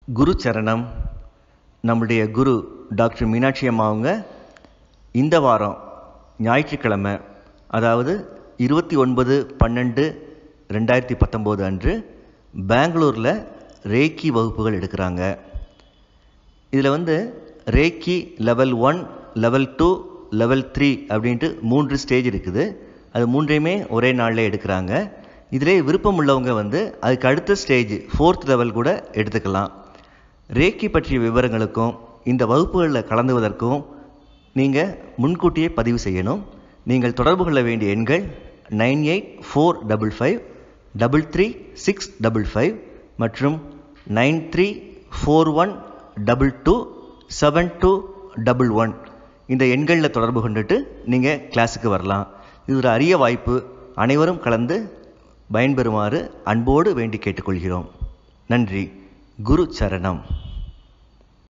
குரு சரணம் நம்முடைய குரு டாக்டர் மீனாட்சி அம்மா அவங்க இந்த வாரம் ஞாயிற்றுக்கிழமை அதாவது இருபத்தி ஒன்பது பன்னெண்டு ரெண்டாயிரத்தி பத்தொம்போது அன்று பெங்களூரில் ரேக்கி வகுப்புகள் எடுக்கிறாங்க இதில் வந்து reiki level one level two level three அப்படின்ட்டு மூன்று ஸ்டேஜ் இருக்குது அது மூன்றையுமே ஒரே நாளில் எடுக்கிறாங்க இதிலே விருப்பம் உள்ளவங்க வந்து அதுக்கு அடுத்த ஸ்டேஜ் ஃபோர்த் லெவல் கூட எடுத்துக்கலாம் ரேக்கி பற்றிய விவரங்களுக்கும் இந்த வகுப்புகளில் கலந்துவதற்கும் நீங்கள் முன்கூட்டியே பதிவு செய்யணும் நீங்கள் தொடர்பு கொள்ள வேண்டிய எண்கள் nine eight four double five double three six double five மற்றும் nine three four one double two seven two double one இந்த எண்களில் தொடர்பு கொண்டுட்டு நீங்கள் கிளாஸுக்கு வரலாம் இது ஒரு அரிய வாய்ப்பு அனைவரும் கலந்து பயன்பெறுமாறு அன்போடு வேண்டி கேட்டுக்கொள்கிறோம் நன்றி குரு சரணம்